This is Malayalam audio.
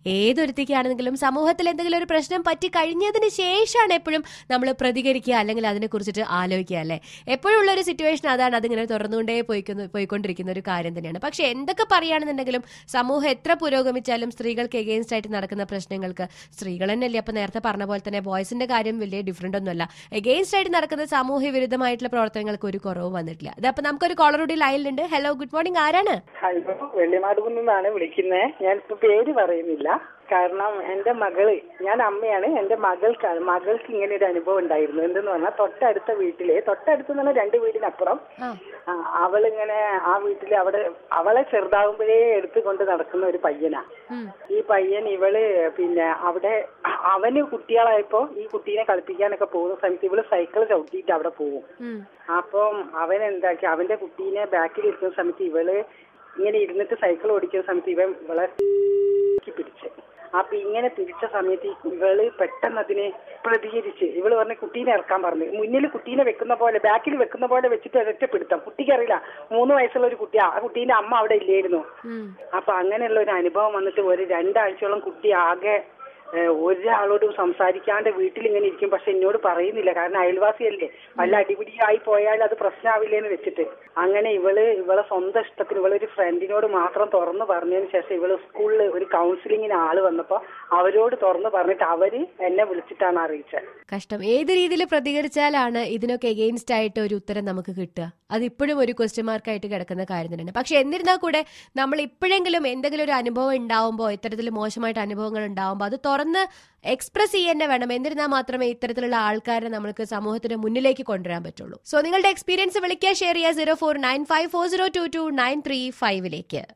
ഏതൊരുത്തിക്കാണെങ്കിലും സമൂഹത്തിൽ എന്തെങ്കിലും ഒരു പ്രശ്നം പറ്റി കഴിഞ്ഞതിന് ശേഷമാണ് എപ്പോഴും നമ്മൾ പ്രതികരിക്കുക അല്ലെങ്കിൽ അതിനെ കുറിച്ചിട്ട് ആലോചിക്കുക അല്ലേ എപ്പോഴും ഉള്ള ഒരു സിറ്റുവേഷൻ അതാണ് അതിങ്ങനെ തുറന്നുകൊണ്ടേ പോയിക്കുന്നു പോയിക്കൊണ്ടിരിക്കുന്ന ഒരു കാര്യം തന്നെയാണ് പക്ഷെ എന്തൊക്കെ പറയുകയാണെന്നുണ്ടെങ്കിലും സമൂഹം എത്ര പുരോഗമിച്ചാലും സ്ത്രീകൾക്ക് എഗെയിൻസ്റ്റ് ആയിട്ട് നടക്കുന്ന പ്രശ്നങ്ങൾക്ക് സ്ത്രീകൾ തന്നെയല്ലേ അപ്പൊ നേരത്തെ പറഞ്ഞ പോലെ തന്നെ ബോയ്സിന്റെ കാര്യം വലിയ ഡിഫറെന്റ് ഒന്നുമല്ല എഗെയിൻസ്റ്റ് ആയിട്ട് നടക്കുന്ന സാമൂഹ്യ വിരുദ്ധമായിട്ടുള്ള പ്രവർത്തനങ്ങൾക്ക് ഒരു കുറവ് വന്നിട്ടില്ല അതപ്പോ നമുക്കൊരു കോളർ കൂടി ലൈനിലുണ്ട് ഹലോ ഗുഡ് മോർണിംഗ് ആരാണ് ഹലോ വെള്ളിമാടുകുന്നിൽ നിന്നാണ് വിളിക്കുന്നത് ഞാനിപ്പോ പേര് പറയുന്നില്ല കാരണം എന്റെ മകള് ഞാൻ അമ്മയാണ് എന്റെ മകൾക്ക് മകൾക്ക് ഇങ്ങനെ ഒരു അനുഭവം ഉണ്ടായിരുന്നു എന്തെന്ന് പറഞ്ഞാൽ തൊട്ടടുത്ത വീട്ടില് തൊട്ടടുത്ത് എന്ന് പറഞ്ഞാൽ രണ്ട് വീടിനപ്പുറം ആ. ആ, അവളിങ്ങനെ ആ വീട്ടില് അവിടെ അവളെ ചെറുതാകുമ്പോഴേ എടുത്തുകൊണ്ട് നടക്കുന്ന ഒരു പയ്യനാ ഉം. ഈ പയ്യൻ ഇവള് പിന്നെ അവിടെ അവന് കുട്ടികളായപ്പോ ഈ കുട്ടീനെ കളിപ്പിക്കാനൊക്കെ പോകുന്ന സമയത്ത് ഇവള് സൈക്കിൾ ചവിട്ടിയിട്ട് അവിടെ പോകും ഉം. അപ്പം അവൻ എന്താക്കി അവന്റെ കുട്ടീനെ ബാക്കിൽ ഇരിക്കുന്ന സമയത്ത് ഇവള് ഇങ്ങനെ ഇരുന്നിട്ട് സൈക്കിൾ ഓടിക്കുന്ന സമയത്ത് ഇവൻ ഇവളെ പിടിച്ച് അപ്പൊ ഇങ്ങനെ പിടിച്ച സമയത്ത് ഈ ഇവള് പെട്ടെന്ന് അതിനെ പ്രതികരിച്ച് ഇവള് പറഞ്ഞ കുട്ടീനെ ഇറക്കാൻ പറഞ്ഞു മുന്നിൽ കുട്ടീനെ വെക്കുന്ന പോലെ ബാക്കിൽ വെക്കുന്ന പോലെ വെച്ചിട്ട് ഒരൊറ്റ പിടുത്തം കുട്ടിക്ക് അറിയില്ല മൂന്ന് വയസ്സുള്ള ഒരു കുട്ടിയാ ആ കുട്ടീന്റെ അമ്മ അവിടെ ഇല്ലായിരുന്നു ഉം. അപ്പൊ അങ്ങനെയുള്ള ഒരു അനുഭവം വന്നിട്ട് ഒരു രണ്ടാഴ്ചയോളം കുട്ടി ആകെ ഏഹ്, ഒരാളോടും സംസാരിക്കാണ്ട് വീട്ടിൽ ഇങ്ങനെ ഇരിക്കും പക്ഷെ എന്നോട് പറയുന്നില്ല കാരണം അയൽവാസിയല്ലേ വല്ല അടിപിടിയായി പോയാൽ അത് പ്രശ്നമാവില്ലേന്ന് വെച്ചിട്ട് അങ്ങനെ ഇവള് ഇവളെ സ്വന്തം ഇഷ്ടത്തിന് ഇവളൊരു ഫ്രണ്ടിനോട് മാത്രം തുറന്നു പറഞ്ഞതിന് ശേഷം ഇവള് സ്കൂളിൽ ഒരു കൗൺസിലിങ്ങിന് ആള് വന്നപ്പോ അവരോട് തുറന്നു പറഞ്ഞിട്ട് അവര് എന്നെ വിളിച്ചിട്ടാണ് അറിയിച്ചത് കഷ്ടം ഏത് രീതിയിൽ പ്രതികരിച്ചാലാണ് ഇതിനൊക്കെ എഗെയിൻസ്റ്റ് ആയിട്ട് ഒരു ഉത്തരം നമുക്ക് കിട്ടുക അത് ഇപ്പോഴും ഒരു ക്വസ്റ്റ്യൻ മാർക്കായിട്ട് കിടക്കുന്ന കാര്യം തന്നെയാണ് പക്ഷെ എന്നിരുന്നാൽ കൂടെ നമ്മൾ ഇപ്പോഴെങ്കിലും എന്തെങ്കിലും ഒരു അനുഭവം ഉണ്ടാവുമ്പോൾ ഇത്തരത്തിൽ മോശമായിട്ട് അനുഭവങ്ങൾ ഉണ്ടാവുമ്പോൾ അത് തുറന്ന് എക്സ്പ്രസ് ചെയ്യാൻ വേണം എന്നിരുന്നാൽ മാത്രമേ ഇത്തരത്തിലുള്ള ആൾക്കാരെ നമുക്ക് സമൂഹത്തിന്റെ മുന്നിലേക്ക് കൊണ്ടുവരാൻ പറ്റുള്ളൂ സോ നിങ്ങളുടെ എക്സ്പീരിയൻസ് വിളിക്കുക ഷെയർ ചെയ്യുക zero four nine five four zero two two nine three ഫൈവിലേക്ക്